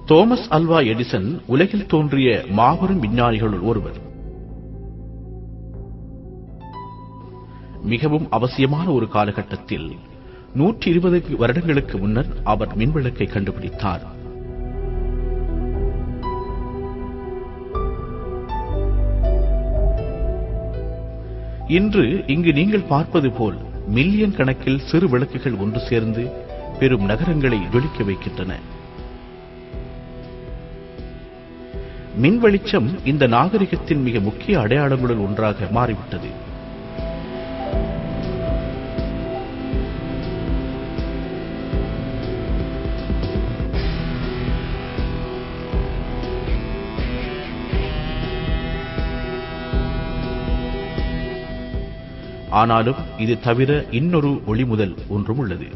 Thomas halwa Edison உலகில் தோன்றிய மாபெரும் விஞ்ஞானிகளுள் ஒருவர் மிகவும் அவசியமான ஒரு காலகட்டத்தில் நூற்றி இருபது வருடங்களுக்கு முன்னர் அவர் மின்விளக்கை கண்டுபிடித்தார் இன்று இங்கு நீங்கள் பார்ப்பது போல் மில்லியன் கணக்கில் சிறு விளக்குகள் ஒன்று சேர்ந்து பெரும் நகரங்களை ஜொலிக்க வைக்கின்றன மின் வெளிச்சம் இந்த நாகரிகத்தின் மிக முக்கிய அடையாளங்களுள் ஒன்றாக மாறிவிட்டது ஆனாலும் இது தவிர இன்னொரு ஒளிமுதல் ஒன்றும் உள்ளது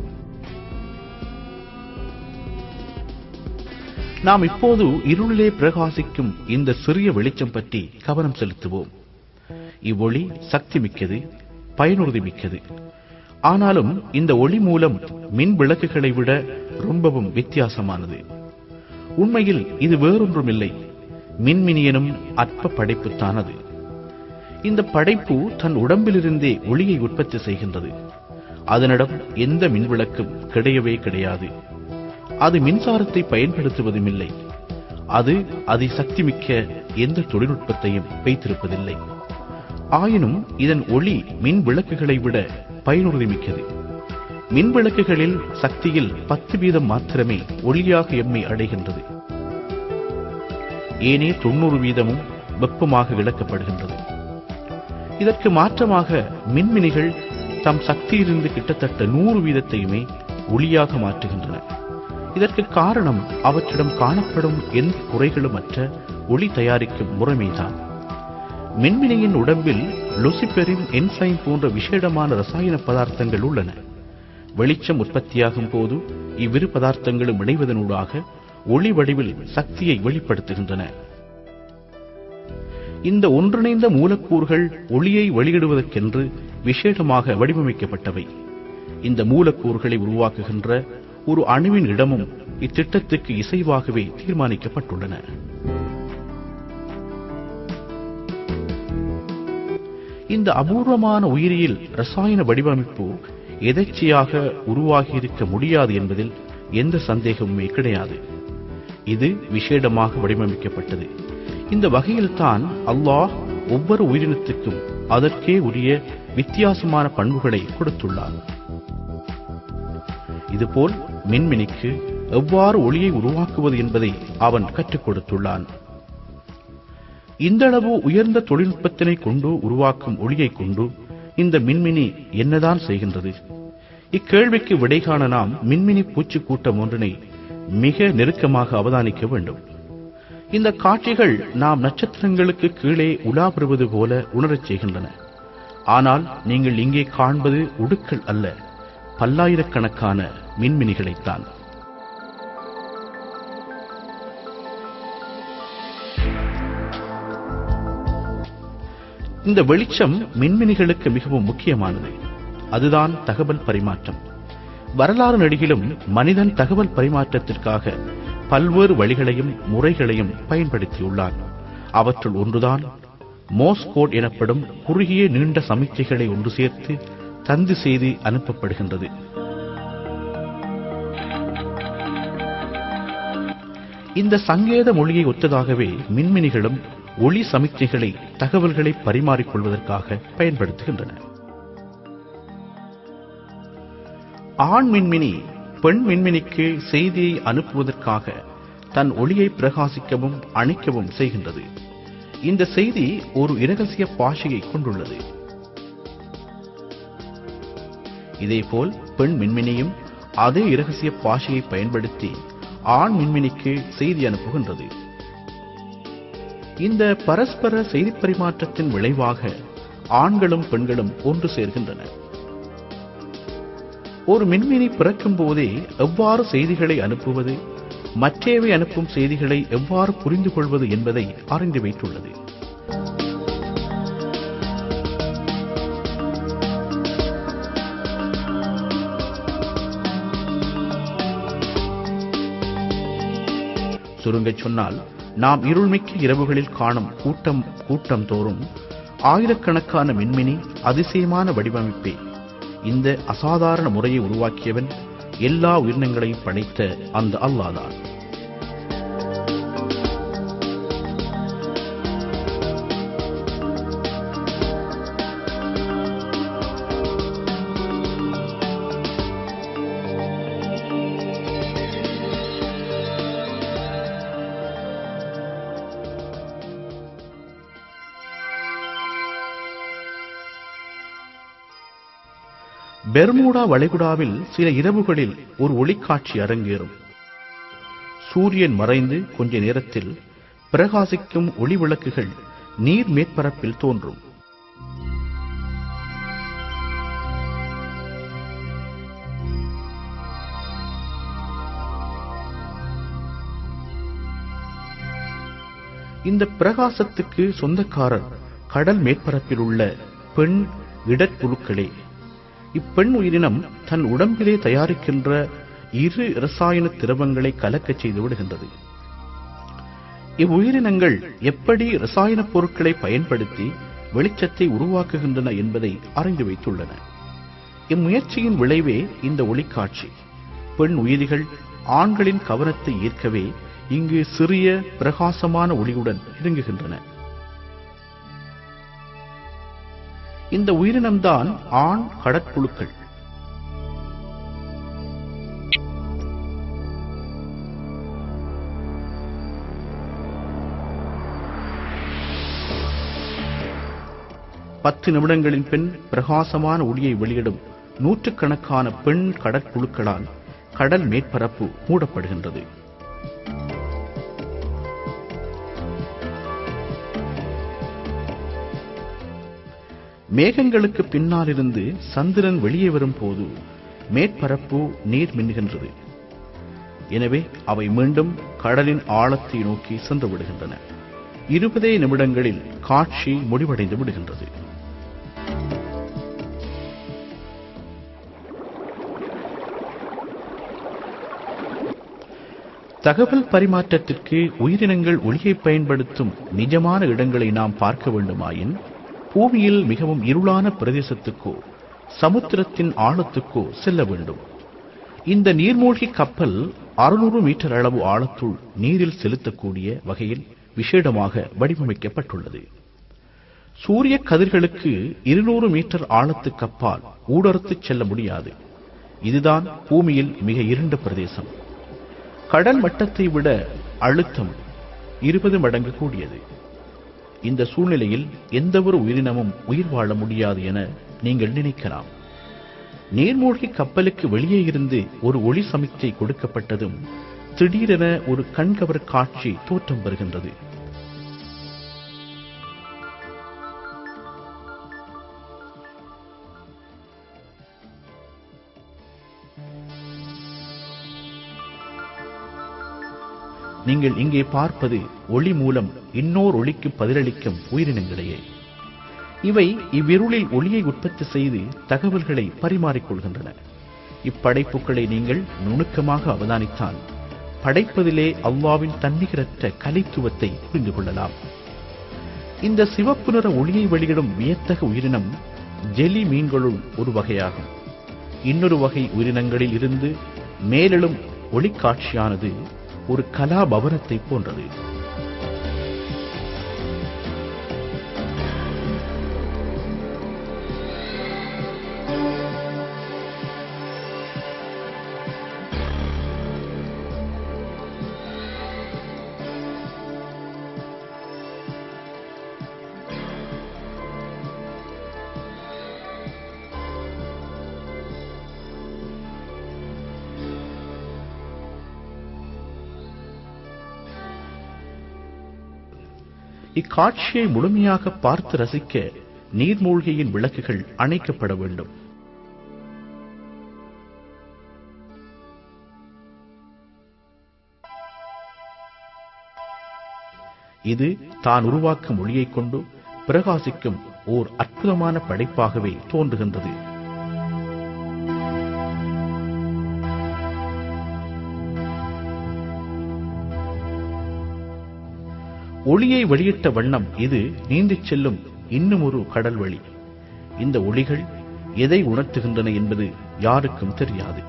நாம் இப்போது இருளிலே பிரகாசிக்கும் இந்த சிறிய வெளிச்சம் பற்றி கவனம் செலுத்துவோம் இவ்வொளி சக்தி மிக்கது பயனுறுதி மிக்கது ஆனாலும் இந்த ஒளி மூலம் மின் விளக்குகளை விட ரொம்பவும் வித்தியாசமானது உண்மையில் இது வேறொன்றுமில்லை மின்மினியனும் அற்ப படைப்புத்தானது இந்த படைப்பு தன் உடம்பிலிருந்தே ஒளியை உற்பத்தி செய்கின்றது அதனிடம் எந்த மின்விளக்கும் கிடையவே கிடையாது அது மின்சாரத்தை பயன்படுத்துவதும் இல்லை அது அதி சக்திமிக்க எந்த தொழில்நுட்பத்தையும் வைத்திருப்பதில்லை ஆயினும் இதன் ஒளி மின் விளக்குகளை விட பயனுறுதி மிக்கது மின் விளக்குகளில் சக்தியில் பத்து வீதம் மாத்திரமே ஒளியாக எம்மை அடைகின்றது ஏனே தொண்ணூறு வீதமும் வெப்பமாக இழக்கப்படுகின்றது இதற்கு மாற்றமாக மின்மினிகள் தம் சக்தியிலிருந்து கிட்டத்தட்ட நூறு வீதத்தையுமே ஒளியாக மாற்றுகின்றன இதற்கு காரணம் அவற்றிடம் காணப்படும் எந்த குறைகளுமற்ற ஒளி தயாரிக்கும் முறைமைதான் மின்மினியின் உடம்பில் லுசிபெரின் என்சைம் போன்ற விசேடமான ரசாயன பதார்த்தங்கள் உள்ளன வெளிச்சம் உற்பத்தியாகும் போது இவ்விரு பதார்த்தங்களும் இணைவதனூடாக ஒளி வடிவில் சக்தியை வெளிப்படுத்துகின்றன இந்த ஒன்றிணைந்த மூலக்கூறுகள் ஒளியை வெளியிடுவதற்கென்று விசேடமாக வடிவமைக்கப்பட்டவை இந்த மூலக்கூறுகளை உருவாக்குகின்ற ஒரு அணுவின் இடமும் இத்திட்டத்துக்கு இசைவாகவே தீர்மானிக்கப்பட்டுள்ளன இந்த அபூர்வமான உயிரியல் ரசாயன வடிவமைப்பு எதேச்சையாக உருவாகியிருக்க முடியாது என்பதில் எந்த சந்தேகமுமே கிடையாது இது விசேடமாக வடிவமைக்கப்பட்டது இந்த வகையில்தான் அல்லாஹ் ஒவ்வொரு உயிரினத்துக்கும் அதற்கே உரிய வித்தியாசமான பண்புகளை கொடுத்துள்ளார் இதுபோல் மின்மினிக்கு எவ்வாறு ஒளியை உருவாக்குவது என்பதை அவன் கற்றுக் கொடுத்துள்ளான் இந்தளவு உயர்ந்த தொழில்நுட்பத்தினை கொண்டு உருவாக்கும் ஒளியை கொண்டு இந்த மின்மினி என்னதான் செய்கின்றது இக்கேள்விக்கு விடை காண நாம் மின்மினி பூச்சி கூட்டம் ஒன்றினை மிக நெருக்கமாக அவதானிக்க வேண்டும் இந்த காட்சிகள் நாம் நட்சத்திரங்களுக்கு கீழே உலா பெறுவது போல உணரச் செய்கின்றன ஆனால் நீங்கள் இங்கே காண்பது உடுக்கள் அல்ல பல்லாயிரக்கணக்கான மின்மினிகளைத்தான் இந்த வெளிச்சம் மின்மினிகளுக்கு மிகவும் முக்கியமானது அதுதான் தகவல் பரிமாற்றம் வரலாறு நடிகிலும் மனிதன் தகவல் பரிமாற்றத்திற்காக பல்வேறு வழிகளையும் முறைகளையும் பயன்படுத்தியுள்ளான் அவற்றுள் ஒன்றுதான் மோஸ்கோட் எனப்படும் குறுகிய நீண்ட சமிக்கைகளை ஒன்று சேர்த்து தந்து செய்தி அனுப்பப்படுகின்றது இந்த சங்கேத மொழியை ஒத்ததாகவே மின்மினிகளும் ஒளி சமிக்ஞைகளை தகவல்களை பரிமாறிக்கொள்வதற்காக பயன்படுத்துகின்றன ஆண் மின்மினி பெண் மின்மினிக்கு செய்தியை அனுப்புவதற்காக தன் ஒளியை பிரகாசிக்கவும் அணைக்கவும் செய்கின்றது இந்த செய்தி ஒரு இரகசிய பாஷையை கொண்டுள்ளது இதேபோல் பெண் மின்மினியும் அதே இரகசிய பாஷையை பயன்படுத்தி ஆண் மின்மினிக்கு செய்தி அனுப்புகின்றது இந்த பரஸ்பர செய்தி பரிமாற்றத்தின் விளைவாக ஆண்களும் பெண்களும் ஒன்று சேர்கின்றன ஒரு மின்மினி பிறக்கும் போதே எவ்வாறு செய்திகளை அனுப்புவது மற்றேவை அனுப்பும் செய்திகளை எவ்வாறு புரிந்து கொள்வது என்பதை அறிந்து வைத்துள்ளது சுருங்கச் சொன்னால் நாம் இருள்மிக்க இரவுகளில் காணும் கூட்டம் கூட்டம் தோறும் ஆயிரக்கணக்கான மின்மினி அதிசயமான வடிவமைப்பே இந்த அசாதாரண முறையை உருவாக்கியவன் எல்லா உயிரினங்களையும் படைத்த அந்த அல்லாதான் பெர்மூடா வளைகுடாவில் சில இரவுகளில் ஒரு ஒளிக்காட்சி அரங்கேறும் சூரியன் மறைந்து கொஞ்ச நேரத்தில் பிரகாசிக்கும் ஒளி விளக்குகள் நீர் மேற்பரப்பில் தோன்றும் இந்த பிரகாசத்துக்கு சொந்தக்காரர் கடல் மேற்பரப்பில் உள்ள பெண் இடற்புழுக்களே இப்பெண் உயிரினம் தன் உடம்பிலே தயாரிக்கின்ற இரு இரசாயன திரவங்களை கலக்கச் செய்து விடுகின்றது இவ்வுயிரினங்கள் எப்படி இரசாயன பொருட்களை பயன்படுத்தி வெளிச்சத்தை உருவாக்குகின்றன என்பதை அறிந்து வைத்துள்ளன இம்முயற்சியின் விளைவே இந்த ஒளிக்காட்சி பெண் உயிரிகள் ஆண்களின் கவனத்தை ஈர்க்கவே இங்கு சிறிய பிரகாசமான ஒளியுடன் இறங்குகின்றன இந்த உயிரினம்தான் ஆண் கடற்புழுக்கள் பத்து நிமிடங்களின் பின் பிரகாசமான ஒளியை வெளியிடும் நூற்றுக்கணக்கான பெண் கடற்புழுக்களால் கடல் மேற்பரப்பு மூடப்படுகின்றது மேகங்களுக்கு பின்னாலிருந்து சந்திரன் வெளியே வரும்போது மேற்பரப்பு நீர் மின்னுகின்றது எனவே அவை மீண்டும் கடலின் ஆழத்தை நோக்கி சென்று விடுகின்றன இருபதே நிமிடங்களில் காட்சி முடிவடைந்து விடுகின்றது தகவல் பரிமாற்றத்திற்கு உயிரினங்கள் ஒளியை பயன்படுத்தும் நிஜமான இடங்களை நாம் பார்க்க வேண்டுமாயின் பூமியில் மிகவும் இருளான பிரதேசத்துக்கோ சமுத்திரத்தின் ஆழத்துக்கோ செல்ல வேண்டும் இந்த நீர்மூழ்கி கப்பல் அறுநூறு மீட்டர் அளவு ஆழத்துள் நீரில் செலுத்தக்கூடிய வகையில் விசேடமாக வடிவமைக்கப்பட்டுள்ளது சூரிய கதிர்களுக்கு இருநூறு மீட்டர் ஆழத்துக்கு அப்பால் ஊடறுத்துச் செல்ல முடியாது இதுதான் பூமியில் மிக இருண்ட பிரதேசம் கடல் மட்டத்தை விட அழுத்தம் இருபது மடங்கு கூடியது இந்த சூழ்நிலையில் எந்தவொரு உயிரினமும் உயிர் வாழ முடியாது என நீங்கள் நினைக்கலாம் நீர்மூழ்கி கப்பலுக்கு வெளியே இருந்து ஒரு ஒளி சமிக்கை கொடுக்கப்பட்டதும் திடீரென ஒரு கண்கவர் காட்சி தோற்றம் பெறுகின்றது நீங்கள் இங்கே பார்ப்பது ஒளி மூலம் இன்னோர் ஒளிக்கு பதிலளிக்கும் உயிரினங்களையே இவை இவ்விருளில் ஒளியை உற்பத்தி செய்து தகவல்களை பரிமாறிக்கொள்கின்றன இப்படைப்புகளை நீங்கள் நுணுக்கமாக அவதானித்தால் படைப்பதிலே அல்லாவின் தன்னிகரற்ற கலைத்துவத்தை புரிந்து கொள்ளலாம் இந்த சிவப்பு நிற ஒளியை வெளியிடும் வியத்தக உயிரினம் ஜெலி மீன்களுள் ஒரு வகையாகும் இன்னொரு வகை உயிரினங்களில் இருந்து மேலெழும் ஒளிக்காட்சியானது ஒரு கலாபவனத்தை போன்றது இக்காட்சியை முழுமையாக பார்த்து ரசிக்க நீர்மூழ்கியின் விளக்குகள் அணைக்கப்பட வேண்டும் இது தான் உருவாக்கும் ஒளியைக் கொண்டு பிரகாசிக்கும் ஓர் அற்புதமான படைப்பாகவே தோன்றுகின்றது ஒளியை வெளியிட்ட வண்ணம் இது நீந்திச் செல்லும் இன்னும் ஒரு கடல் வழி இந்த ஒளிகள் எதை உணர்த்துகின்றன என்பது யாருக்கும் தெரியாது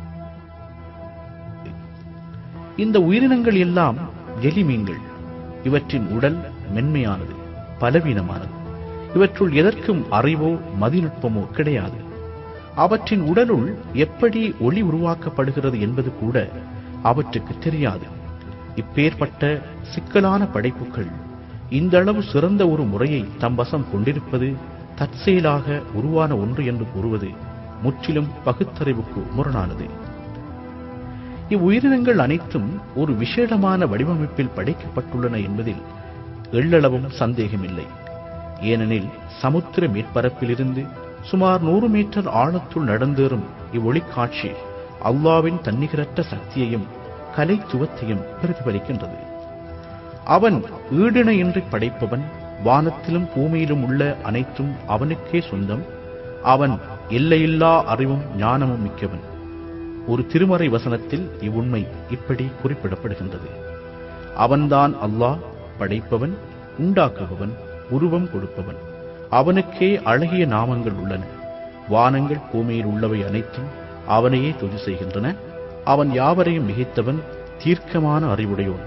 இந்த உயிரினங்கள் எல்லாம் எலிமீன்கள் இவற்றின் உடல் மென்மையானது பலவீனமானது இவற்றுள் எதற்கும் அறிவோ மதிநுட்பமோ கிடையாது அவற்றின் உடலுள் எப்படி ஒளி உருவாக்கப்படுகிறது என்பது கூட அவற்றுக்கு தெரியாது இப்பேற்பட்ட சிக்கலான படைப்புகள் இந்த அளவு சிறந்த ஒரு முறையை தம் வசம் கொண்டிருப்பது தற்செயலாக உருவான ஒன்று என்று கூறுவது முற்றிலும் பகுத்தறிவுக்கு முரணானது இவ்வுயிரினங்கள் அனைத்தும் ஒரு விசேடமான வடிவமைப்பில் படைக்கப்பட்டுள்ளன என்பதில் எள்ளளவும் சந்தேகமில்லை ஏனெனில் சமுத்திர மேற்பரப்பிலிருந்து சுமார் நூறு மீட்டர் ஆழத்துள் நடந்தேறும் இவ்வொளிக்காட்சி அல்லாவின் தன்னிகரற்ற சக்தியையும் கலைத்துவத்தையும் பிரதிபலிக்கின்றது அவன் ஈடிணையின்றி படைப்பவன் வானத்திலும் பூமியிலும் உள்ள அனைத்தும் அவனுக்கே சொந்தம் அவன் எல்லையில்லா அறிவும் ஞானமும் மிக்கவன் ஒரு திருமறை வசனத்தில் இவ்வுண்மை இப்படி குறிப்பிடப்படுகின்றது அவன்தான் அல்லாஹ் படைப்பவன் உண்டாக்குபவன் உருவம் கொடுப்பவன் அவனுக்கே அழகிய நாமங்கள் உள்ளன வானங்கள் பூமியில் உள்ளவை அனைத்தும் அவனையே துதி செய்கின்றன அவன் யாவரையும் மிகைத்தவன் தீர்க்கமான அறிவுடையோன்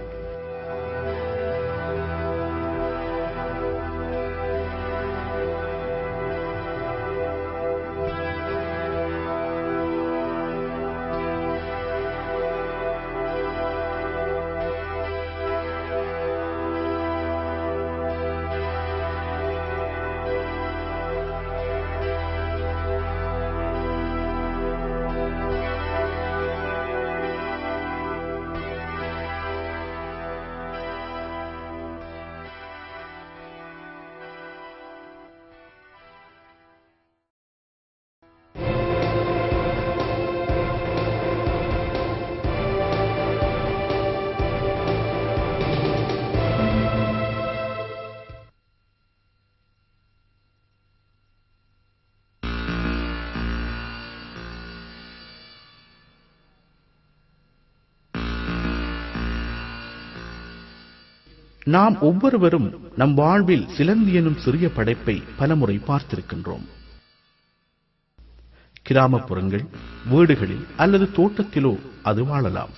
நாம் ஒவ்வொருவரும் நம் வாழ்வில் சிலந்தி எனும் சிறிய படைப்பை பலமுறை பார்த்திருக்கின்றோம் கிராமப்புறங்கள் வீடுகளில் அல்லது தோட்டத்திலோ அது வாழலாம்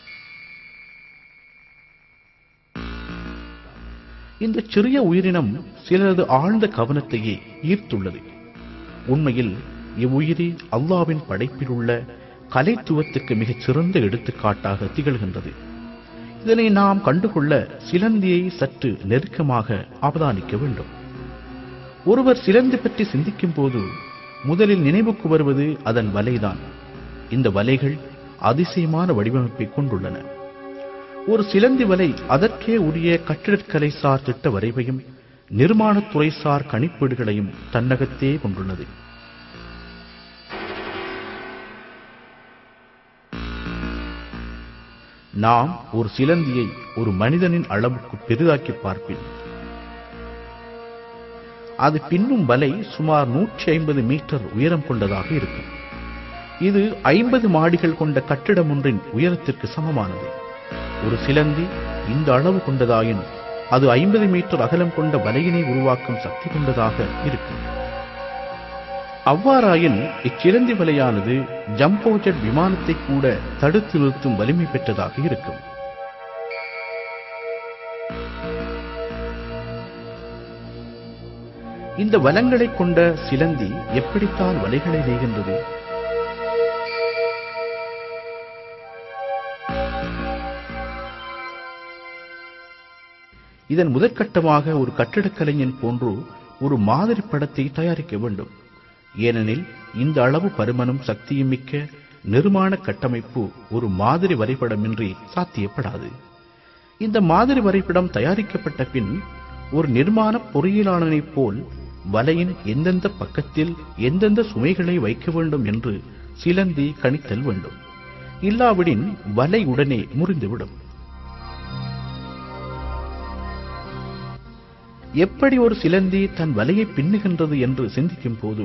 இந்த சிறிய உயிரினம் சிலரது ஆழ்ந்த கவனத்தையே ஈர்த்துள்ளது உண்மையில் இவ்வுயிரி அல்லாவின் படைப்பில் உள்ள கலைத்துவத்துக்கு மிகச் சிறந்த எடுத்துக்காட்டாக திகழ்கின்றது இதனை நாம் கண்டுகொள்ள சிலந்தியை சற்று நெருக்கமாக அவதானிக்க வேண்டும் ஒருவர் சிலந்தி பற்றி சிந்திக்கும் போது முதலில் நினைவுக்கு வருவது அதன் வலைதான் இந்த வலைகள் அதிசயமான வடிவமைப்பை கொண்டுள்ளன ஒரு சிலந்தி வலை அதற்கே உரிய கட்டிடக்கலை சார் திட்ட வரைவையும் நிர்மாணத்துறை சார் கணிப்பீடுகளையும் தன்னகத்தே கொண்டுள்ளது நாம் ஒரு சிலந்தியை ஒரு மனிதனின் அளவுக்கு பெரிதாக்கி பார்ப்பின் அது பின்னும் வலை சுமார் நூற்றி ஐம்பது மீட்டர் உயரம் கொண்டதாக இருக்கும் இது ஐம்பது மாடிகள் கொண்ட கட்டிடம் ஒன்றின் உயரத்திற்கு சமமானது ஒரு சிலந்தி இந்த அளவு கொண்டதாயின் அது ஐம்பது மீட்டர் அகலம் கொண்ட வலையினை உருவாக்கும் சக்தி கொண்டதாக இருக்கும் அவ்வாறாயின் இச்சிலந்தி வலையானது ஜம்போஜெட் விமானத்தை கூட தடுத்து நிறுத்தும் வலிமை பெற்றதாக இருக்கும் இந்த வலங்களை கொண்ட சிலந்தி எப்படித்தான் வலைகளை நெய்கின்றது இதன் முதற்கட்டமாக ஒரு கட்டிடக் கலைஞன் போன்று ஒரு மாதிரி படத்தை தயாரிக்க வேண்டும் ஏனெனில் இந்த அளவு பருமனும் சக்தியும் மிக்க நிர்மாண கட்டமைப்பு ஒரு மாதிரி வரைபடமின்றி சாத்தியப்படாது இந்த மாதிரி வரைபடம் தயாரிக்கப்பட்ட பின் ஒரு நிர்மாண பொறியியலாளனைப் போல் வலையின் எந்தெந்த பக்கத்தில் எந்தெந்த சுமைகளை வைக்க வேண்டும் என்று சிலந்தி கணித்தல் வேண்டும் இல்லாவிடின் வலை உடனே முறிந்துவிடும் எப்படி ஒரு சிலந்தி தன் வலையை பின்னுகின்றது என்று சிந்திக்கும் போது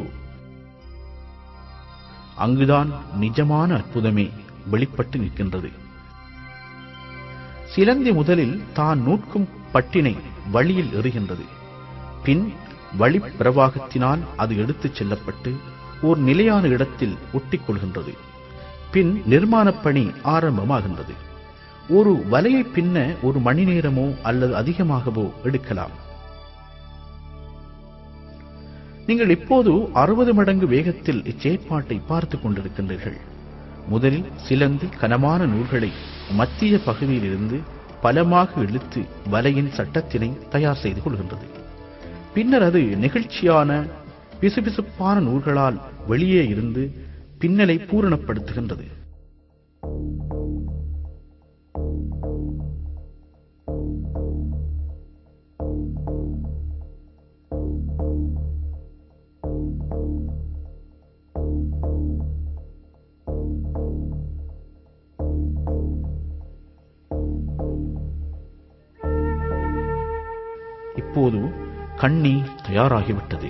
அங்குதான் நிஜமான அற்புதமே வெளிப்பட்டு நிற்கின்றது சிலந்தி முதலில் தான் நூற்கும் பட்டினை வழியில் எறிகின்றது பின் வழிப் பிரவாகத்தினால் அது எடுத்துச் செல்லப்பட்டு ஓர் நிலையான இடத்தில் ஒட்டிக்கொள்கின்றது பின் நிர்மாணப் பணி ஆரம்பமாகின்றது ஒரு வலையை பின்ன ஒரு மணி நேரமோ அல்லது அதிகமாகவோ எடுக்கலாம் நீங்கள் இப்போது அறுபது மடங்கு வேகத்தில் இச்செயற்பாட்டை பார்த்துக் கொண்டிருக்கின்றீர்கள் முதலில் சிலந்தி கனமான நூல்களை மத்திய பகுதியிலிருந்து பலமாக இழுத்து வலையின் சட்டத்தினை தயார் செய்து கொள்கின்றது பின்னர் அது நெகிழ்ச்சியான பிசுபிசுப்பான நூல்களால் வெளியே இருந்து பின்னலை பூரணப்படுத்துகின்றது இப்போது கண்ணி தயாராகிவிட்டது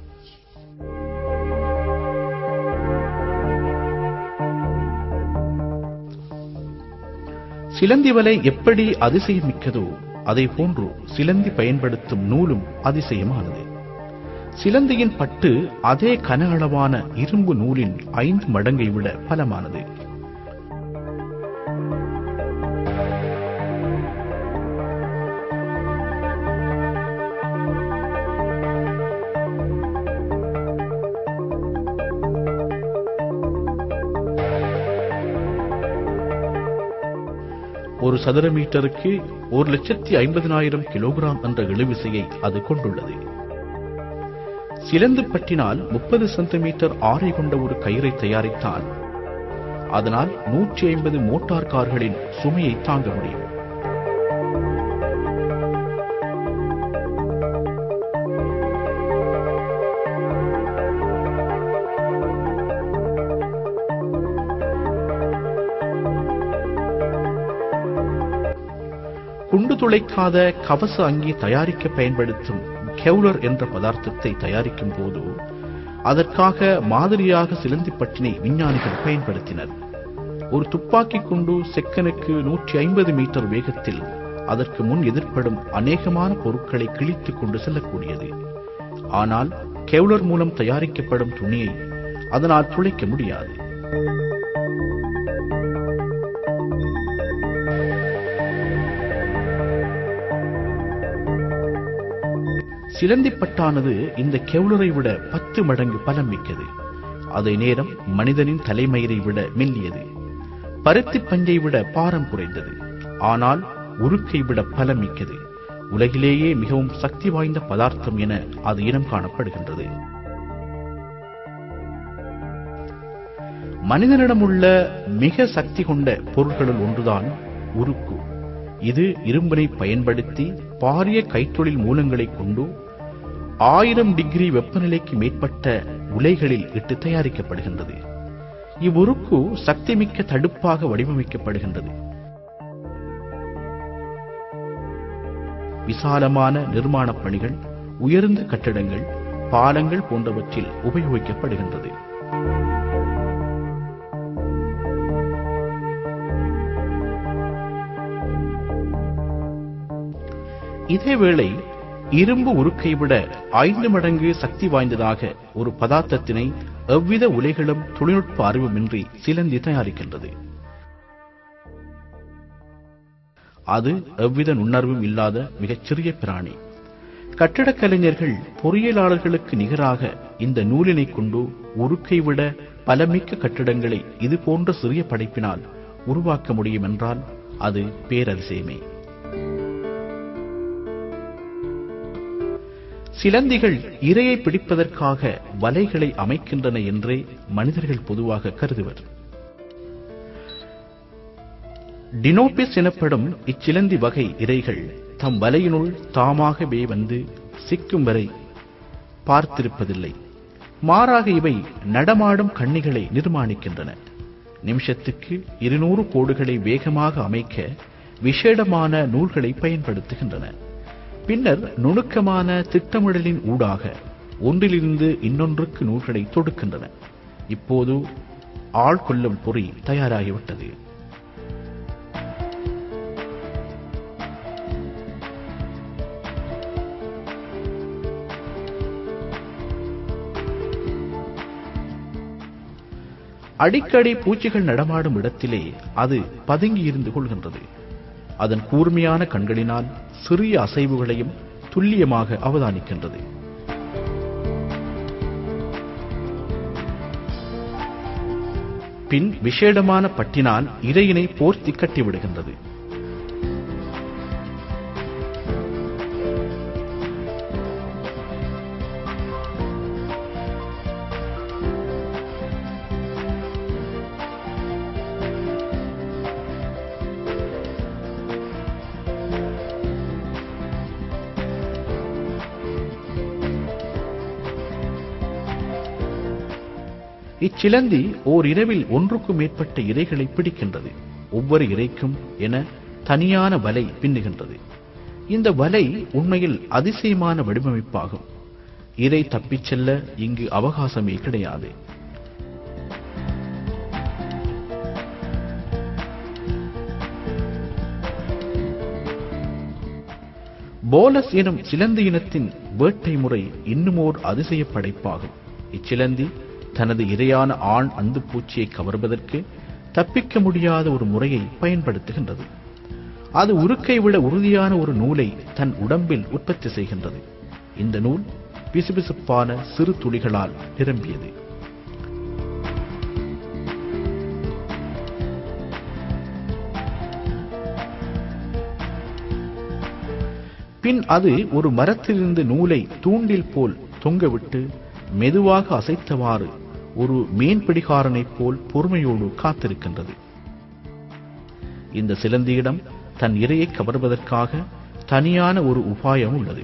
சிலந்தி வலை எப்படி அதிசயமிக்கதோ அதை போன்று சிலந்தி பயன்படுத்தும் நூலும் அதிசயமானது சிலந்தியின் பட்டு அதே கன அளவான இரும்பு நூலின் ஐந்து மடங்கை விட பலமானது ஒரு சதுர மீட்டருக்கு ஒரு லட்சத்தி ஐம்பதினாயிரம் கிலோகிராம் என்ற இழுவிசையை அது கொண்டுள்ளது சிலந்து பட்டினால் முப்பது சென்டிமீட்டர் ஆரை கொண்ட ஒரு கயிறை தயாரித்தால் அதனால் நூற்றி ஐம்பது மோட்டார் கார்களின் சுமையை தாங்க முடியும் குண்டு துளைக்காத கவச அங்கி தயாரிக்க பயன்படுத்தும் கெவுலர் என்ற பதார்த்தத்தை தயாரிக்கும் போது அதற்காக மாதிரியாக சிலந்திப்பட்டினை விஞ்ஞானிகள் பயன்படுத்தினர் ஒரு துப்பாக்கி குண்டு செக்கனுக்கு நூற்றி ஐம்பது மீட்டர் வேகத்தில் அதற்கு முன் எதிர்ப்படும் அநேகமான பொருட்களை கிழித்துக் கொண்டு செல்லக்கூடியது ஆனால் கெவுலர் மூலம் தயாரிக்கப்படும் துணியை அதனால் துளைக்க முடியாது சிலந்திப்பட்டானது இந்த கெவுலரை விட பத்து மடங்கு பலம் மிக்கது அதே நேரம் மனிதனின் தலைமயிரை விட மெல்லியது பருத்தி பஞ்சை விட பாரம் குறைந்தது ஆனால் உருக்கை விட பலம் மிக்கது உலகிலேயே மிகவும் சக்தி வாய்ந்த பதார்த்தம் என அது இனம் காணப்படுகின்றது மனிதனிடம் உள்ள மிக சக்தி கொண்ட பொருட்களுள் ஒன்றுதான் உருக்கு இது இரும்பினை பயன்படுத்தி பாரிய கைத்தொழில் மூலங்களைக் கொண்டு ஆயிரம் டிகிரி வெப்பநிலைக்கு மேற்பட்ட உலைகளில் இட்டு தயாரிக்கப்படுகின்றது இவ்வுருக்கு சக்திமிக்க தடுப்பாக வடிவமைக்கப்படுகின்றது விசாலமான நிர்மாணப் பணிகள் உயர்ந்த கட்டடங்கள் பாலங்கள் போன்றவற்றில் உபயோகிக்கப்படுகின்றது இதேவேளை இரும்பு உருக்கை விட ஐந்து மடங்கு சக்தி வாய்ந்ததாக ஒரு பதார்த்தத்தினை எவ்வித உலைகளும் தொழில்நுட்ப அறிவுமின்றி சிலந்தி தயாரிக்கின்றது அது எவ்வித நுண்ணறிவும் இல்லாத மிகச்சிறிய பிராணி கட்டிடக் கலைஞர்கள் பொறியியலாளர்களுக்கு நிகராக இந்த நூலினை கொண்டு உருக்கை விட பலமிக்க கட்டிடங்களை இது போன்ற சிறிய படைப்பினால் உருவாக்க முடியும் என்றால் அது பேரதிசயமே சிலந்திகள் இரையை பிடிப்பதற்காக வலைகளை அமைக்கின்றன என்றே மனிதர்கள் பொதுவாக கருதுவர் டினோபிஸ் எனப்படும் இச்சிலந்தி வகை இரைகள் தம் வலையினுள் தாமாகவே வந்து சிக்கும் வரை பார்த்திருப்பதில்லை மாறாக இவை நடமாடும் கண்ணிகளை நிர்மாணிக்கின்றன நிமிஷத்துக்கு இருநூறு கோடுகளை வேகமாக அமைக்க விசேடமான நூல்களை பயன்படுத்துகின்றன பின்னர் நுணுக்கமான திட்டமிடலின் ஊடாக ஒன்றிலிருந்து இன்னொன்றுக்கு நூல்களை தொடுக்கின்றன இப்போது ஆள் கொல்லும் பொறி தயாராகிவிட்டது அடிக்கடி பூச்சிகள் நடமாடும் இடத்திலே அது பதுங்கி இருந்து கொள்கின்றது அதன் கூர்மையான கண்களினால் சிறிய அசைவுகளையும் துல்லியமாக அவதானிக்கின்றது பின் விசேடமான பட்டினால் இரையினை போர்த்தி கட்டிவிடுகின்றது இச்சிலந்தி ஓர் இரவில் ஒன்றுக்கும் மேற்பட்ட இரைகளை பிடிக்கின்றது ஒவ்வொரு இரைக்கும் என தனியான வலை பின்னுகின்றது இந்த வலை உண்மையில் அதிசயமான வடிவமைப்பாகும் இரை தப்பிச் செல்ல இங்கு அவகாசமே கிடையாது போலஸ் எனும் சிலந்தி இனத்தின் வேட்டை முறை இன்னுமோர் அதிசய படைப்பாகும் இச்சிலந்தி தனது இரையான ஆண் அந்துப்பூச்சியை கவர்வதற்கு தப்பிக்க முடியாத ஒரு முறையை பயன்படுத்துகின்றது அது உருக்கை விட உறுதியான ஒரு நூலை தன் உடம்பில் உற்பத்தி செய்கின்றது இந்த நூல் பிசுபிசுப்பான சிறு துளிகளால் நிரம்பியது பின் அது ஒரு மரத்திலிருந்து நூலை தூண்டில் போல் தொங்கவிட்டு மெதுவாக அசைத்தவாறு ஒரு மீன்பிடிகாரனைப் போல் பொறுமையோடு காத்திருக்கின்றது இந்த சிலந்தியிடம் தன் இரையை கவர்வதற்காக தனியான ஒரு உபாயம் உள்ளது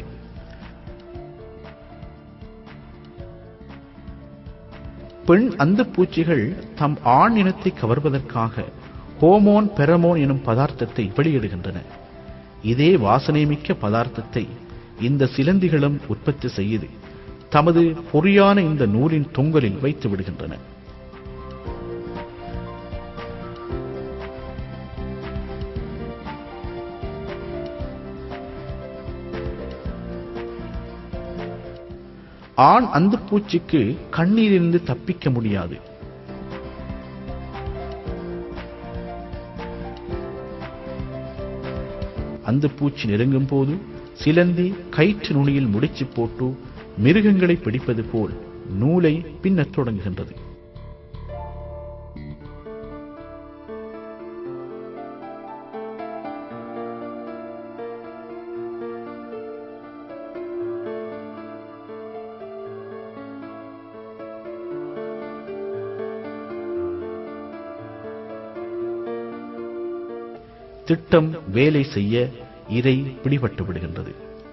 பெண் அந்துப் பூச்சிகள் தம் ஆண் இனத்தை கவர்வதற்காக ஹோமோன் பெரமோன் எனும் பதார்த்தத்தை வெளியிடுகின்றன இதே வாசனைமிக்க பதார்த்தத்தை இந்த சிலந்திகளும் உற்பத்தி செய்து தமது பொறியான இந்த நூலின் தொங்கலில் வைத்து விடுகின்றன ஆண் அந்துப் பூச்சிக்கு கண்ணீரிலிருந்து தப்பிக்க முடியாது அந்த பூச்சி நெருங்கும் போது சிலந்தி கயிற்று நுனியில் முடிச்சு போட்டு மிருகங்களை பிடிப்பது போல் நூலை பின்னத் தொடங்குகின்றது திட்டம் வேலை செய்ய இறை பிடிபட்டு விடுகின்றது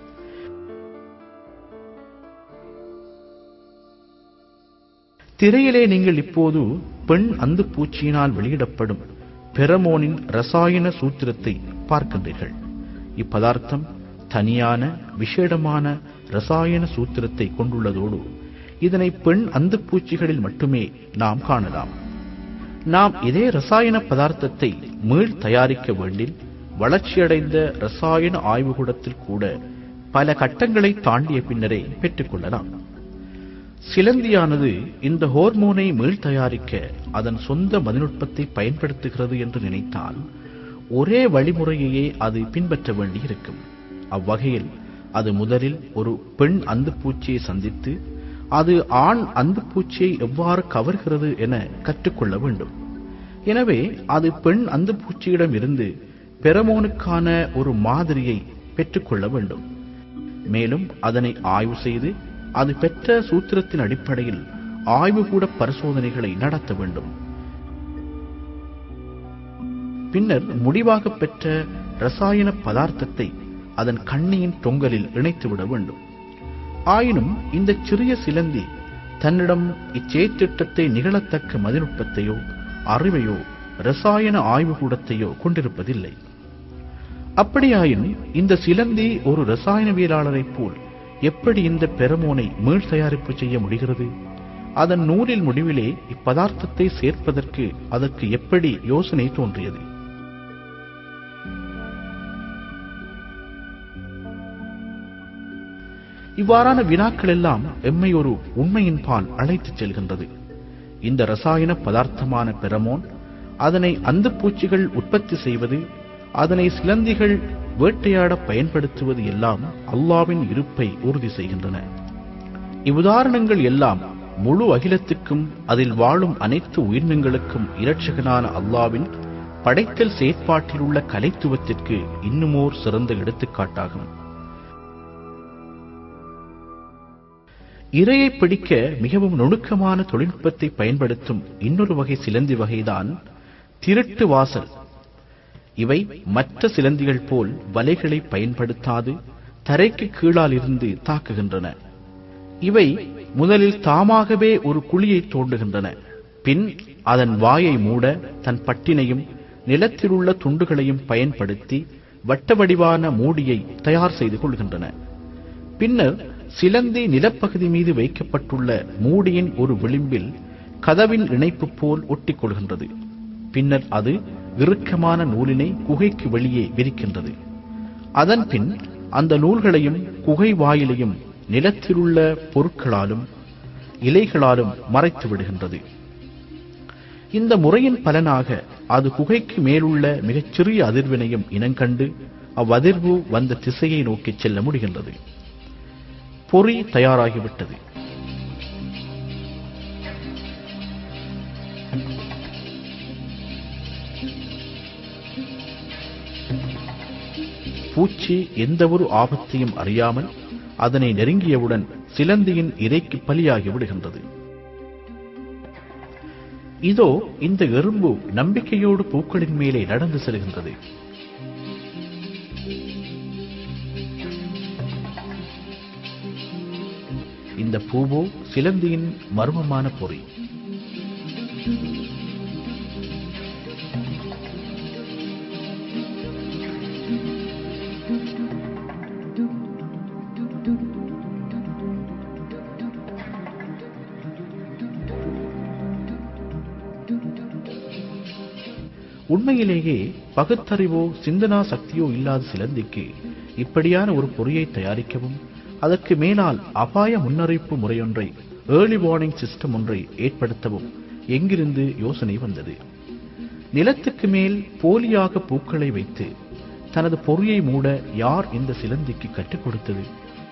திரையிலே நீங்கள் இப்போது பெண் அந்து பூச்சியினால் வெளியிடப்படும் பெரமோனின் ரசாயன சூத்திரத்தை பார்க்கின்றீர்கள் இப்பதார்த்தம் தனியான விசேடமான ரசாயன சூத்திரத்தை கொண்டுள்ளதோடு இதனை பெண் அந்து பூச்சிகளில் மட்டுமே நாம் காணலாம் நாம் இதே ரசாயன பதார்த்தத்தை மீள் தயாரிக்க வேண்டில் வளர்ச்சியடைந்த ரசாயன ஆய்வுகூடத்தில் கூட பல கட்டங்களை தாண்டிய பின்னரே பெற்றுக்கொள்ளலாம் சிலந்தியானது இந்த ஹோர்மோனை மீள் தயாரிக்க அதன் சொந்த மதிநுட்பத்தை பயன்படுத்துகிறது என்று நினைத்தால் ஒரே வழிமுறையையே அது பின்பற்ற வேண்டியிருக்கும் அவ்வகையில் அது முதலில் ஒரு பெண் அந்துப்பூச்சியை சந்தித்து அது ஆண் அந்துப்பூச்சியை எவ்வாறு கவர்கிறது என கற்றுக்கொள்ள வேண்டும் எனவே அது பெண் அந்துப்பூச்சியிடம் இருந்து பெரமோனுக்கான ஒரு மாதிரியை பெற்றுக்கொள்ள வேண்டும் மேலும் அதனை ஆய்வு செய்து அது பெற்ற சூத்திரத்தின் அடிப்படையில் ஆய்வுகூட பரிசோதனைகளை நடத்த வேண்டும் பின்னர் முடிவாக பெற்ற ரசாயன பதார்த்தத்தை அதன் கண்ணியின் தொங்கலில் இணைத்துவிட வேண்டும் ஆயினும் இந்த சிறிய சிலந்தி தன்னிடம் இச்சேத்திட்டத்தை நிகழத்தக்க மதிநுட்பத்தையோ அறிவையோ ரசாயன ஆய்வுகூடத்தையோ கொண்டிருப்பதில்லை அப்படியாயின் இந்த சிலந்தி ஒரு ரசாயனவியலாளரைப் போல் எப்படி இந்த பெரமோனை மீள் தயாரிப்பு செய்ய முடிகிறது அதன் நூலில் முடிவிலே இப்பதார்த்தத்தை சேர்ப்பதற்கு அதற்கு எப்படி யோசனை தோன்றியது இவ்வாறான வினாக்கள் எல்லாம் எம்மை ஒரு உண்மையின் பால் அழைத்துச் செல்கின்றது இந்த ரசாயன பதார்த்தமான பெரமோன் அதனை அந்த பூச்சிகள் உற்பத்தி செய்வது அதனை சிலந்திகள் வேட்டையாட பயன்படுத்துவது எல்லாம் அல்லாவின் இருப்பை உறுதி செய்கின்றன இவ்வுதாரணங்கள் எல்லாம் முழு அகிலத்துக்கும் அதில் வாழும் அனைத்து உயிரினங்களுக்கும் இரட்சகனான அல்லாவின் படைத்தல் செயற்பாட்டில் உள்ள கலைத்துவத்திற்கு இன்னுமோர் சிறந்த எடுத்துக்காட்டாகும் இரையை பிடிக்க மிகவும் நுணுக்கமான தொழில்நுட்பத்தை பயன்படுத்தும் இன்னொரு வகை சிலந்தி வகைதான் திருட்டு வாசல் இவை மற்ற சிலந்திகள் போல் வலைகளை பயன்படுத்தாது தரைக்கு கீழால் இருந்து தாக்குகின்றன இவை முதலில் தாமாகவே ஒரு குழியை தோண்டுகின்றன பின் அதன் வாயை மூட தன் பட்டினையும் நிலத்திலுள்ள துண்டுகளையும் பயன்படுத்தி வட்ட வடிவான மூடியை தயார் செய்து கொள்கின்றன பின்னர் சிலந்தி நிலப்பகுதி மீது வைக்கப்பட்டுள்ள மூடியின் ஒரு விளிம்பில் கதவின் இணைப்பு போல் ஒட்டிக் கொள்கின்றது பின்னர் அது இறுக்கமான நூலினை குகைக்கு வெளியே விரிக்கின்றது அதன் பின் அந்த நூல்களையும் குகை வாயிலையும் நிலத்திலுள்ள பொருட்களாலும் இலைகளாலும் மறைத்து விடுகின்றது இந்த முறையின் பலனாக அது குகைக்கு மேலுள்ள மிகச்சிறிய அதிர்வினையும் இனங்கண்டு அவ்வதிர்வு வந்த திசையை நோக்கிச் செல்ல முடிகின்றது பொறி தயாராகிவிட்டது பூச்சி எந்தவொரு ஆபத்தையும் அறியாமல் அதனை நெருங்கியவுடன் சிலந்தியின் இறைக்கு பலியாகி விடுகின்றது இதோ இந்த எறும்பு நம்பிக்கையோடு பூக்களின் மேலே நடந்து செல்கின்றது இந்த பூவோ சிலந்தியின் மர்மமான பொறி உண்மையிலேயே பகுத்தறிவோ சிந்தனா சக்தியோ இல்லாத சிலந்திக்கு இப்படியான ஒரு பொறியை தயாரிக்கவும் அதற்கு மேலால் அபாய முன்னறிவிப்பு முறையொன்றை ஏர்லி வார்னிங் சிஸ்டம் ஒன்றை ஏற்படுத்தவும் எங்கிருந்து யோசனை வந்தது நிலத்துக்கு மேல் போலியாக பூக்களை வைத்து தனது பொறியை மூட யார் இந்த சிலந்திக்கு கற்றுக் கொடுத்தது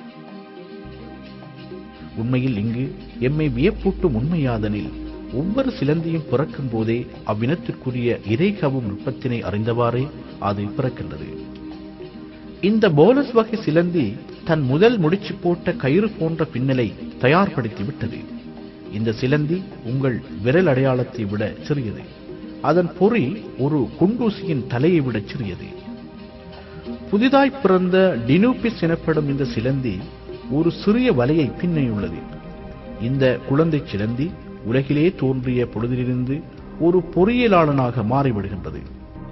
உண்மையில் இங்கு எம்மை வியப்பூட்டும் உண்மையாதனில் ஒவ்வொரு சிலந்தியும் பிறக்கும் போதே அவ்வினத்திற்குரிய இறைகவும் நுட்பத்தினை அறிந்தவாறே அது பிறக்கின்றது இந்த போலஸ் வகை சிலந்தி தன் முதல் முடிச்சு போட்ட கயிறு போன்ற பின்னலை தயார்படுத்தி விட்டது இந்த சிலந்தி உங்கள் விரல் அடையாளத்தை விட சிறியது அதன் பொறி ஒரு குண்டூசியின் தலையை விட சிறியது புதிதாய் பிறந்த டினூபிஸ் எனப்படும் இந்த சிலந்தி ஒரு சிறிய வலையை பின்னியுள்ளது இந்த குழந்தை சிலந்தி உலகிலே தோன்றிய பொழுதிலிருந்து ஒரு பொறியியலாளனாக மாறிவிடுகின்றது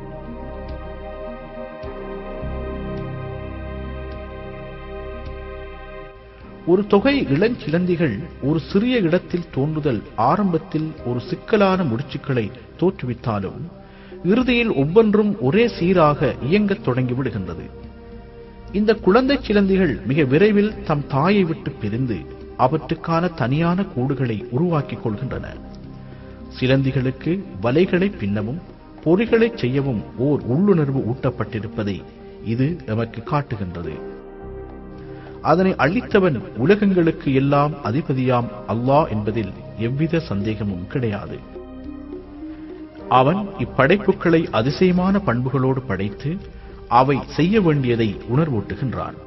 ஒரு தொகை இளஞ்சிலந்திகள் ஒரு சிறிய இடத்தில் தோன்றுதல் ஆரம்பத்தில் ஒரு சிக்கலான முடிச்சுக்களை தோற்றுவித்தாலும் இறுதியில் ஒவ்வொன்றும் ஒரே சீராக இயங்கத் தொடங்கி விடுகின்றது இந்த குழந்தை சிலந்திகள் மிக விரைவில் தம் தாயை விட்டு பிரிந்து அவற்றுக்கான தனியான கூடுகளை உருவாக்கிக் கொள்கின்றன சிலந்திகளுக்கு வலைகளை பின்னவும் பொறிகளை செய்யவும் ஓர் உள்ளுணர்வு ஊட்டப்பட்டிருப்பதை இது எமக்கு காட்டுகின்றது அதனை அளித்தவன் உலகங்களுக்கு எல்லாம் அதிபதியாம் அல்லாஹ் என்பதில் எவ்வித சந்தேகமும் கிடையாது அவன் இப்படைப்புகளை அதிசயமான பண்புகளோடு படைத்து அவை செய்ய வேண்டியதை உணர்வூட்டுகின்றான்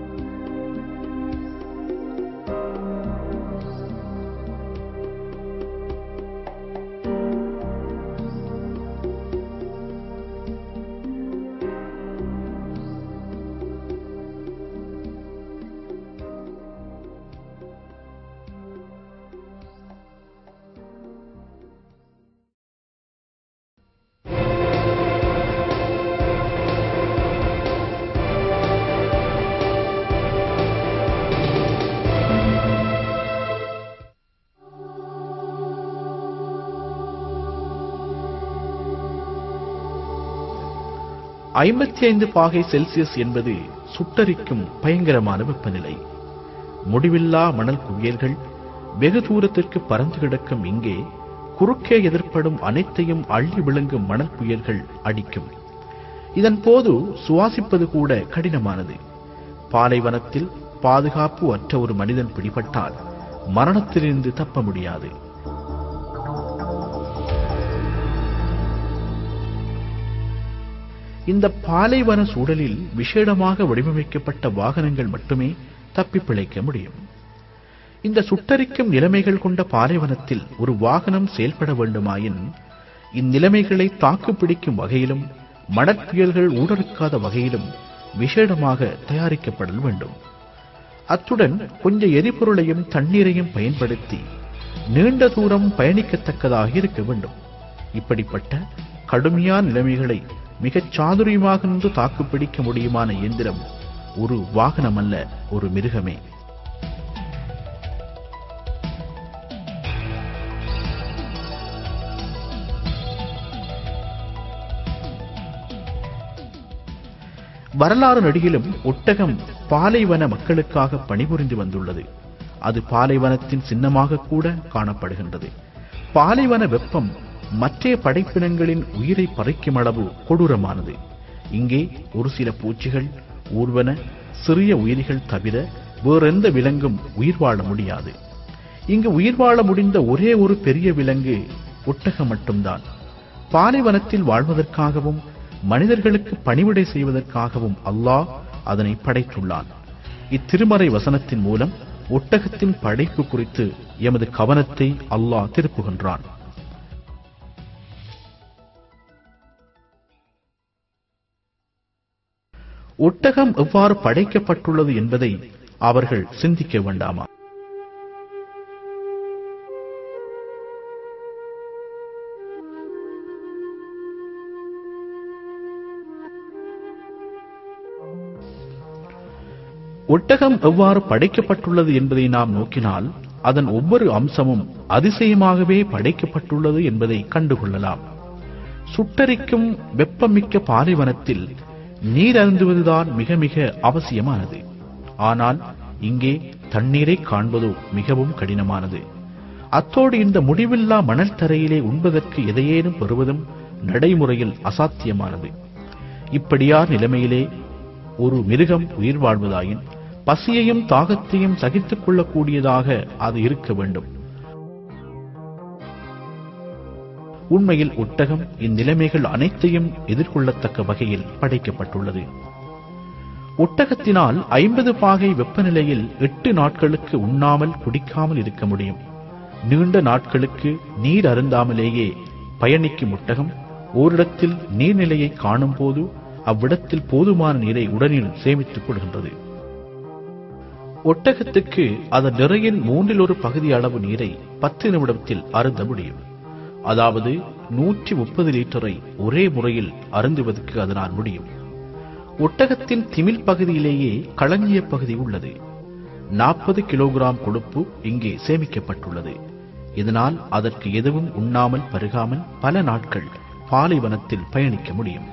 ஐம்பத்தி ஐந்து பாகை செல்சியஸ் என்பது சுட்டரிக்கும் பயங்கரமான வெப்பநிலை முடிவில்லா மணல் குவியல்கள் வெகு தூரத்திற்கு பறந்து கிடக்கும் இங்கே குறுக்கே எதிர்ப்படும் அனைத்தையும் அள்ளி விழுங்கும் மணல் புயல்கள் அடிக்கும் இதன் போது சுவாசிப்பது கூட கடினமானது பாலைவனத்தில் பாதுகாப்பு அற்ற ஒரு மனிதன் பிடிபட்டால் மரணத்திலிருந்து தப்ப முடியாது இந்த பாலைவன சூழலில் விசேடமாக வடிவமைக்கப்பட்ட வாகனங்கள் மட்டுமே தப்பி பிழைக்க முடியும் இந்த சுட்டரிக்கும் நிலைமைகள் கொண்ட பாலைவனத்தில் ஒரு வாகனம் செயல்பட வேண்டுமாயின் இந்நிலைமைகளை தாக்குப்பிடிக்கும் வகையிலும் மணற்புயல்கள் ஊடறுக்காத வகையிலும் விசேடமாக தயாரிக்கப்படல் வேண்டும் அத்துடன் கொஞ்ச எரிபொருளையும் தண்ணீரையும் பயன்படுத்தி நீண்ட தூரம் பயணிக்கத்தக்கதாக இருக்க வேண்டும் இப்படிப்பட்ட கடுமையான நிலைமைகளை மிகச் சாதுரியமாக நின்று தாக்குப்பிடிக்க முடியுமான இயந்திரம் ஒரு வாகனம் அல்ல ஒரு மிருகமே வரலாறு நடிகிலும் ஒட்டகம் பாலைவன மக்களுக்காக பணிபுரிந்து வந்துள்ளது அது பாலைவனத்தின் சின்னமாக கூட காணப்படுகின்றது பாலைவன வெப்பம் மற்ற படைப்பினங்களின் உயிரை பறிக்கும் அளவு கொடூரமானது இங்கே ஒரு சில பூச்சிகள் ஊர்வன சிறிய உயிரிகள் தவிர வேறெந்த விலங்கும் உயிர் வாழ முடியாது இங்கு உயிர் வாழ முடிந்த ஒரே ஒரு பெரிய விலங்கு ஒட்டகம் மட்டும்தான் பாலைவனத்தில் வாழ்வதற்காகவும் மனிதர்களுக்கு பணிவிடை செய்வதற்காகவும் அல்லாஹ் அதனை படைத்துள்ளான் இத்திருமறை வசனத்தின் மூலம் ஒட்டகத்தின் படைப்பு குறித்து எமது கவனத்தை அல்லாஹ் திருப்புகின்றான் ஒட்டகம் எவ்வாறு படைக்கப்பட்டுள்ளது என்பதை அவர்கள் சிந்திக்க வேண்டாமா ஒட்டகம் எவ்வாறு படைக்கப்பட்டுள்ளது என்பதை நாம் நோக்கினால் அதன் ஒவ்வொரு அம்சமும் அதிசயமாகவே படைக்கப்பட்டுள்ளது என்பதை கண்டுகொள்ளலாம் சுட்டரிக்கும் வெப்பமிக்க பாலைவனத்தில் நீர் அருந்துவதுதான் மிக மிக அவசியமானது ஆனால் இங்கே தண்ணீரை காண்பதோ மிகவும் கடினமானது அத்தோடு இந்த முடிவில்லா மணல் தரையிலே உண்பதற்கு எதையேனும் பெறுவதும் நடைமுறையில் அசாத்தியமானது இப்படியார் நிலைமையிலே ஒரு மிருகம் உயிர் வாழ்வதாயின் பசியையும் தாகத்தையும் சகித்துக் கொள்ளக்கூடியதாக அது இருக்க வேண்டும் உண்மையில் ஒட்டகம் இந்நிலைமைகள் அனைத்தையும் எதிர்கொள்ளத்தக்க வகையில் படைக்கப்பட்டுள்ளது ஒட்டகத்தினால் ஐம்பது பாகை வெப்பநிலையில் எட்டு நாட்களுக்கு உண்ணாமல் குடிக்காமல் இருக்க முடியும் நீண்ட நாட்களுக்கு நீர் அருந்தாமலேயே பயணிக்கும் ஒட்டகம் ஓரிடத்தில் நீர்நிலையை காணும் போது அவ்விடத்தில் போதுமான நீரை உடனில் சேமித்துக் கொள்கின்றது ஒட்டகத்துக்கு அதன் நிறையின் மூன்றில் ஒரு பகுதி அளவு நீரை பத்து நிமிடத்தில் அருந்த முடியும் அதாவது நூற்றி முப்பது லிட்டரை ஒரே முறையில் அருந்துவதற்கு அதனால் முடியும் ஒட்டகத்தின் திமில் பகுதியிலேயே களஞ்சிய பகுதி உள்ளது நாற்பது கிலோகிராம் கொழுப்பு இங்கே சேமிக்கப்பட்டுள்ளது இதனால் அதற்கு எதுவும் உண்ணாமல் பருகாமல் பல நாட்கள் பாலைவனத்தில் பயணிக்க முடியும்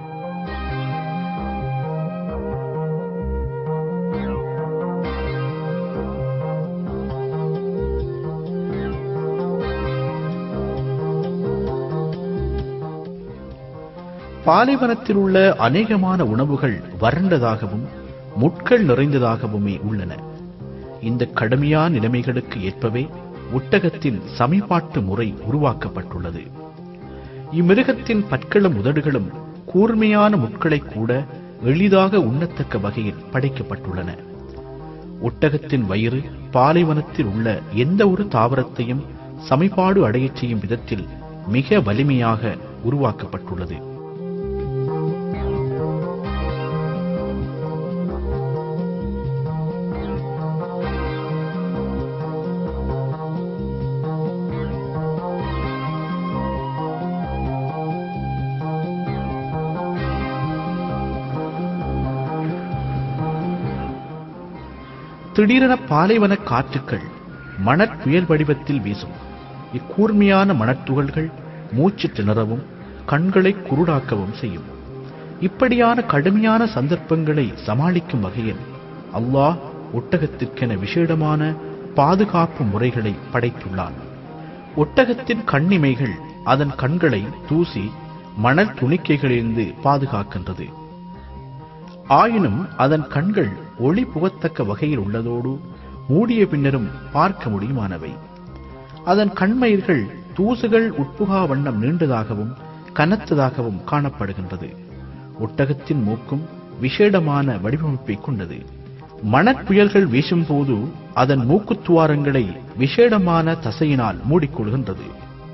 பாலைவனத்தில் உள்ள அநேகமான உணவுகள் வறண்டதாகவும் முட்கள் நிறைந்ததாகவுமே உள்ளன இந்த கடுமையான நிலைமைகளுக்கு ஏற்பவே ஒட்டகத்தின் சமிபாட்டு முறை உருவாக்கப்பட்டுள்ளது இம்மிருகத்தின் பற்களும் உதடுகளும் கூர்மையான முட்களை கூட எளிதாக உண்ணத்தக்க வகையில் படைக்கப்பட்டுள்ளன ஒட்டகத்தின் வயிறு பாலைவனத்தில் உள்ள எந்த ஒரு தாவரத்தையும் சமைப்பாடு அடையச் செய்யும் விதத்தில் மிக வலிமையாக உருவாக்கப்பட்டுள்ளது திடீரென பாலைவன காற்றுக்கள் மணற் புயல் வடிவத்தில் வீசும் இக்கூர்மையான மணத்துகள்கள் மூச்சு திணறவும் கண்களை குருடாக்கவும் செய்யும் இப்படியான கடுமையான சந்தர்ப்பங்களை சமாளிக்கும் வகையில் அல்லாஹ் ஒட்டகத்திற்கென விசேடமான பாதுகாப்பு முறைகளை படைத்துள்ளான் ஒட்டகத்தின் கண்ணிமைகள் அதன் கண்களை தூசி மணல் துணிக்கைகளிலிருந்து பாதுகாக்கின்றது ஆயினும் அதன் கண்கள் ஒளி புகத்தக்க வகையில் உள்ளதோடு மூடிய பின்னரும் பார்க்க முடியுமானவை அதன் கண்மயிர்கள் தூசுகள் உட்புகா வண்ணம் நீண்டதாகவும் கனத்ததாகவும் காணப்படுகின்றது ஒட்டகத்தின் மூக்கும் விசேடமான வடிவமைப்பை கொண்டது மணற்புயல்கள் வீசும்போது அதன் மூக்குத்துவாரங்களை விசேடமான தசையினால் மூடிக்கொள்கின்றது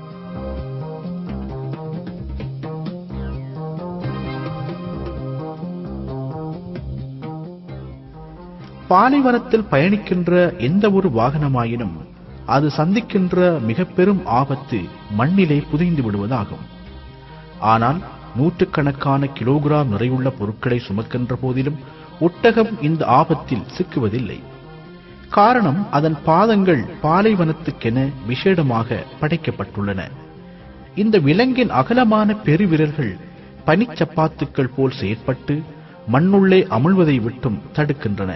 பாலைவனத்தில் பயணிக்கின்ற எந்த ஒரு வாகனமாயினும் அது சந்திக்கின்ற மிக பெரும் ஆபத்து மண்ணிலே புதைந்து விடுவதாகும் ஆனால் நூற்றுக்கணக்கான கிலோகிராம் நிறையுள்ள பொருட்களை சுமக்கின்ற போதிலும் ஒட்டகம் இந்த ஆபத்தில் சிக்குவதில்லை காரணம் அதன் பாதங்கள் பாலைவனத்துக்கென விசேடமாக படைக்கப்பட்டுள்ளன இந்த விலங்கின் அகலமான பெருவிரல்கள் பனிச்சப்பாத்துக்கள் போல் செயற்பட்டு மண்ணுள்ளே அமிழ்வதை விட்டும் தடுக்கின்றன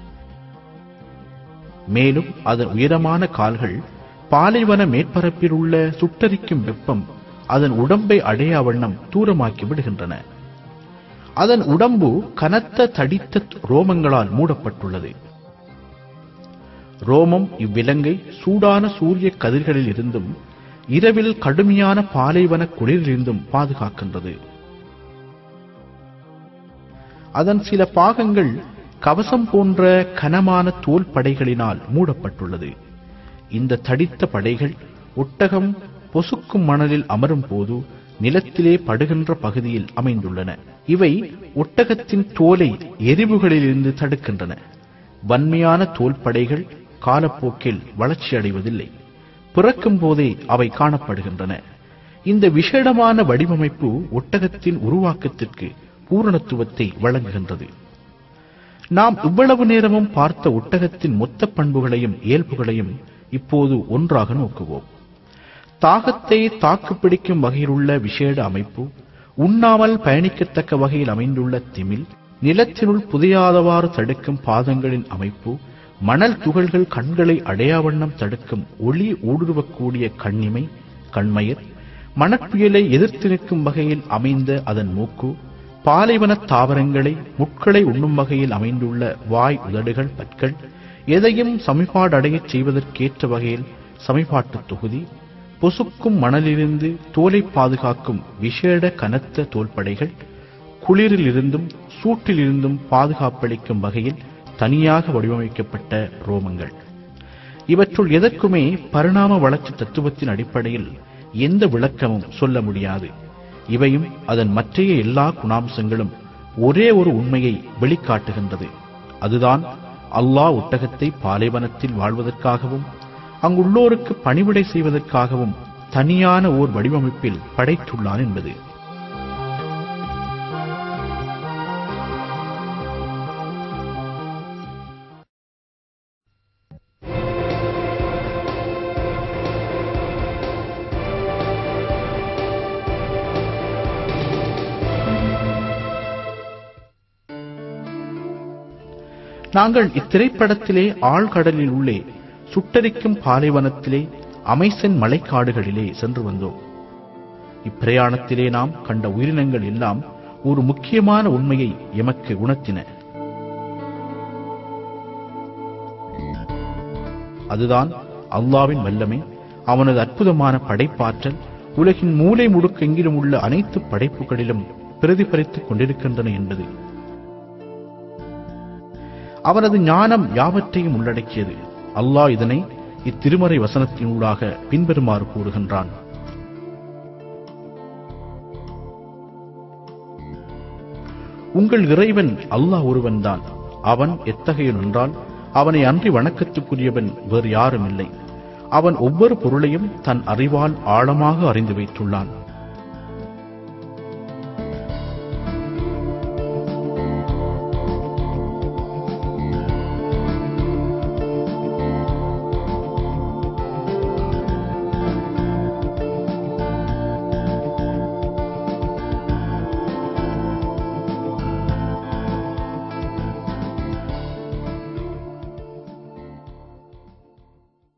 மேலும் அதன் உயரமான கால்கள் பாலைவன மேற்பரப்பில் உள்ள சுட்டரிக்கும் வெப்பம் அதன் உடம்பை அடையா வண்ணம் தூரமாக்கி விடுகின்றன அதன் உடம்பு கனத்த தடித்த ரோமங்களால் மூடப்பட்டுள்ளது ரோமம் இவ்விலங்கை சூடான சூரிய கதிர்களில் இருந்தும் இரவில் கடுமையான பாலைவன குளிரிலிருந்தும் பாதுகாக்கின்றது அதன் சில பாகங்கள் கவசம் போன்ற கனமான தோல் படைகளினால் மூடப்பட்டுள்ளது இந்த தடித்த படைகள் ஒட்டகம் பொசுக்கும் மணலில் அமரும் போது நிலத்திலே படுகின்ற பகுதியில் அமைந்துள்ளன இவை ஒட்டகத்தின் தோலை எரிவுகளிலிருந்து தடுக்கின்றன வன்மையான தோல் படைகள் காலப்போக்கில் வளர்ச்சி அடைவதில்லை பிறக்கும் போதே அவை காணப்படுகின்றன இந்த விசேடமான வடிவமைப்பு ஒட்டகத்தின் உருவாக்கத்திற்கு பூரணத்துவத்தை வழங்குகின்றது நாம் இவ்வளவு நேரமும் பார்த்த ஒட்டகத்தின் மொத்த பண்புகளையும் இயல்புகளையும் இப்போது ஒன்றாக நோக்குவோம் தாகத்தை தாக்குப்பிடிக்கும் வகையில் உள்ள விசேட அமைப்பு உண்ணாமல் பயணிக்கத்தக்க வகையில் அமைந்துள்ள திமில் நிலத்தினுள் புதையாதவாறு தடுக்கும் பாதங்களின் அமைப்பு மணல் துகள்கள் கண்களை அடையாவண்ணம் தடுக்கும் ஒளி ஊடுருவக்கூடிய கண்ணிமை கண்மயர் மணற்புயலை எதிர்த்து நிற்கும் வகையில் அமைந்த அதன் மூக்கு பாலைவன தாவரங்களை முட்களை உண்ணும் வகையில் அமைந்துள்ள வாய் உதடுகள் பற்கள் எதையும் சமிபாடடையச் செய்வதற்கேற்ற வகையில் சமிபாட்டு தொகுதி பொசுக்கும் மணலிலிருந்து தோலை பாதுகாக்கும் விசேட கனத்த தோல்படைகள் குளிரிலிருந்தும் சூட்டிலிருந்தும் பாதுகாப்பளிக்கும் வகையில் தனியாக வடிவமைக்கப்பட்ட ரோமங்கள் இவற்றுள் எதற்குமே பரிணாம வளர்ச்சி தத்துவத்தின் அடிப்படையில் எந்த விளக்கமும் சொல்ல முடியாது இவையும் அதன் மற்றைய எல்லா குணாம்சங்களும் ஒரே ஒரு உண்மையை வெளிக்காட்டுகின்றது அதுதான் அல்லாஹ் ஒட்டகத்தை பாலைவனத்தில் வாழ்வதற்காகவும் அங்குள்ளோருக்கு பணிவிடை செய்வதற்காகவும் தனியான ஓர் வடிவமைப்பில் படைத்துள்ளான் என்பது நாங்கள் இத்திரைப்படத்திலே ஆழ்கடலில் உள்ளே சுட்டரிக்கும் பாலைவனத்திலே அமைசன் மலைக்காடுகளிலே சென்று வந்தோம் இப்பிரயாணத்திலே நாம் கண்ட உயிரினங்கள் எல்லாம் ஒரு முக்கியமான உண்மையை எமக்கு உணர்த்தின அதுதான் அல்லாவின் வல்லமை அவனது அற்புதமான படைப்பாற்றல் உலகின் மூலை முடுக்கெங்கிலும் உள்ள அனைத்து படைப்புகளிலும் பிரதிபலித்துக் கொண்டிருக்கின்றன என்பது அவனது ஞானம் யாவற்றையும் உள்ளடக்கியது அல்லாஹ் இதனை இத்திருமறை வசனத்தினூடாக பின்வருமாறு கூறுகின்றான் உங்கள் இறைவன் அல்லாஹ் ஒருவன்தான் அவன் எத்தகையன் என்றால் அவனை அன்றி வணக்கத்துக்குரியவன் வேறு யாரும் இல்லை அவன் ஒவ்வொரு பொருளையும் தன் அறிவால் ஆழமாக அறிந்து வைத்துள்ளான்